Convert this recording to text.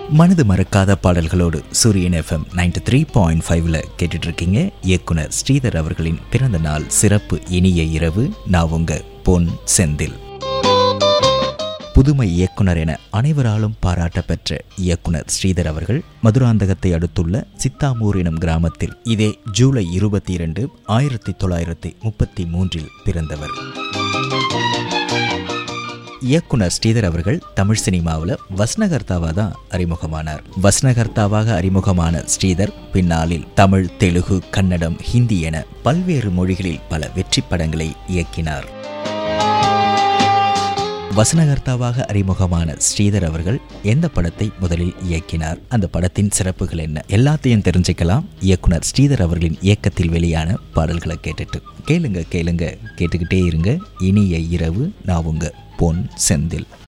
மனது மறக்காத பாடல்களோடு சூரியன் எஃப்எம் நைன்டி த்ரீ பாயிண்ட் ஃபைவ்ல கேட்டுட்டு இருக்கீங்க இயக்குனர் ஸ்ரீதர் அவர்களின் பிறந்த நாள் சிறப்பு இனிய இரவு நான் உங்க பொன் செந்தில் புதுமை இயக்குனர் என அனைவராலும் பாராட்ட பெற்ற இயக்குனர் ஸ்ரீதர் அவர்கள் மதுராந்தகத்தை அடுத்துள்ள சித்தாமூர் எனும் கிராமத்தில் இதே ஜூலை இருபத்தி இரண்டு ஆயிரத்தி தொள்ளாயிரத்தி முப்பத்தி மூன்றில் பிறந்தவர் இயக்குனர் ஸ்ரீதர் அவர்கள் தமிழ் சினிமாவில் வசனகர்த்தாவாக தான் அறிமுகமானார் வசனகர்த்தாவாக அறிமுகமான ஸ்ரீதர் பின்னாளில் தமிழ் தெலுங்கு கன்னடம் ஹிந்தி என பல்வேறு மொழிகளில் பல வெற்றி படங்களை இயக்கினார் வசனகர்த்தாவாக அறிமுகமான ஸ்ரீதர் அவர்கள் எந்த படத்தை முதலில் இயக்கினார் அந்த படத்தின் சிறப்புகள் என்ன எல்லாத்தையும் தெரிஞ்சுக்கலாம் இயக்குனர் ஸ்ரீதர் அவர்களின் இயக்கத்தில் வெளியான பாடல்களை கேட்டுட்டு கேளுங்க கேளுங்க கேட்டுக்கிட்டே இருங்க இனிய இரவு நான் உங்க பொன் செந்தில்